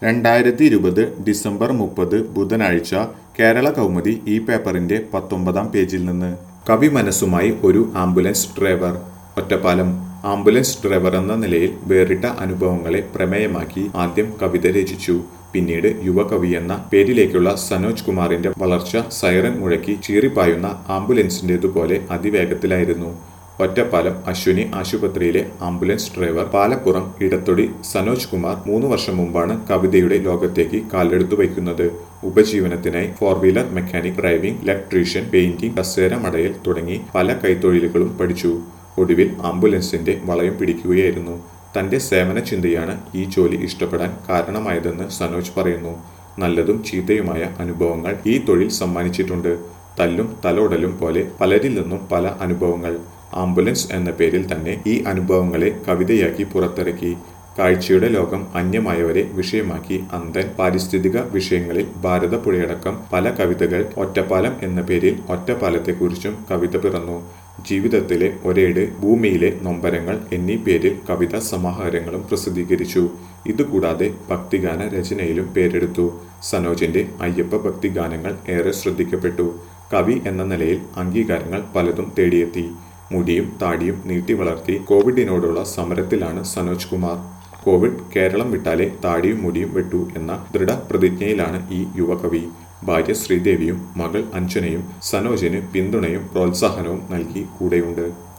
രണ്ടായിരത്തി ഇരുപത് ഡിസംബർ മുപ്പത് ബുധനാഴ്ച കേരള കൗമുദി ഈ പേപ്പറിന്റെ പത്തൊമ്പതാം പേജിൽ നിന്ന് കവി മനസ്സുമായി ഒരു ambulance driver Ottapalam ambulance driver എന്ന നിലയിൽ വേറിട്ട അനുഭവങ്ങളെ പ്രമേയമാക്കി ആദ്യം കവിത രചിച്ചു പിന്നീട് യുവകവി എന്ന പേരിലേക്കുള്ള സനോജ് കുമാറിന്റെ വളർച്ച സൈറൻ മുഴക്കി ചീറിപ്പായുന്ന ആംബുലൻസിന്റേതുപോലെ അതിവേഗത്തിലായിരുന്നു ഒറ്റപ്പാലം അശ്വിനി ആശുപത്രിയിലെ ആംബുലൻസ് ഡ്രൈവർ പാലപ്പുറം ഇടത്തൊടി സനോജ് കുമാർ മൂന്ന് വർഷം മുമ്പാണ് കവിതയുടെ ലോകത്തേക്ക് കാലെടുത്തു വയ്ക്കുന്നത് ഉപജീവനത്തിനായി four wheeler mechanic driving electrician painting കസേര മടയൽ തുടങ്ങി പല കൈത്തൊഴിലുകളും പഠിച്ചു ഒടുവിൽ ആംബുലൻസിന്റെ വളയം പിടിക്കുകയായിരുന്നു തന്റെ സേവന ചിന്തയാണ് ഈ ജോലി ഇഷ്ടപ്പെടാൻ കാരണമായതെന്ന് സനോജ് പറയുന്നു നല്ലതും ചീത്തയുമായ അനുഭവങ്ങൾ ഈ തൊഴിൽ സമ്മാനിച്ചിട്ടുണ്ട് തല്ലും തലോടലും പോലെ പലരിൽ നിന്നും പല അനുഭവങ്ങൾ ആംബുലൻസ് എന്ന പേരിൽ തന്നെ ഈ അനുഭവങ്ങളെ കവിതയാക്കി പുറത്തിറക്കി കാഴ്ചയുടെ ലോകം അന്യമായവരെ വിഷയമാക്കി അന്തൻ പാരിസ്ഥിതിക വിഷയങ്ങളിൽ ഭാരതപ്പുഴയടക്കം പല കവിതകൾ ഒറ്റപ്പാലം എന്ന പേരിൽ ഒറ്റപ്പാലത്തെക്കുറിച്ചും കവിത പിറന്നു ജീവിതത്തിലെ ഒരേട് ഭൂമിയിലെ നൊമ്പരങ്ങൾ എന്നീ പേരിൽ കവിതാ സമാഹാരങ്ങളും പ്രസിദ്ധീകരിച്ചു ഇതുകൂടാതെ ഭക്തിഗാന രചനയിലും പേരെടുത്തു സനോജിന്റെ അയ്യപ്പ ഭക്തിഗാനങ്ങൾ ഏറെ ശ്രദ്ധിക്കപ്പെട്ടു കവി എന്ന നിലയിൽ അംഗീകാരങ്ങൾ പലതും തേടിയെത്തി മുടിയും താടിയും നീട്ടി വളർത്തി കോവിഡിനോടുള്ള സമരത്തിലാണ് സനോജ് കുമാർ കോവിഡ് കേരളം വിട്ടാലേ താടിയും മുടിയും വെട്ടു എന്ന ദൃഢപ്രതിജ്ഞയിലാണ് ഈ യുവകവി ഭാര്യ ശ്രീദേവിയും മകൾ അഞ്ജനയും സനോജിന് പിന്തുണയും പ്രോത്സാഹനവും നൽകി കൂടെയുണ്ട്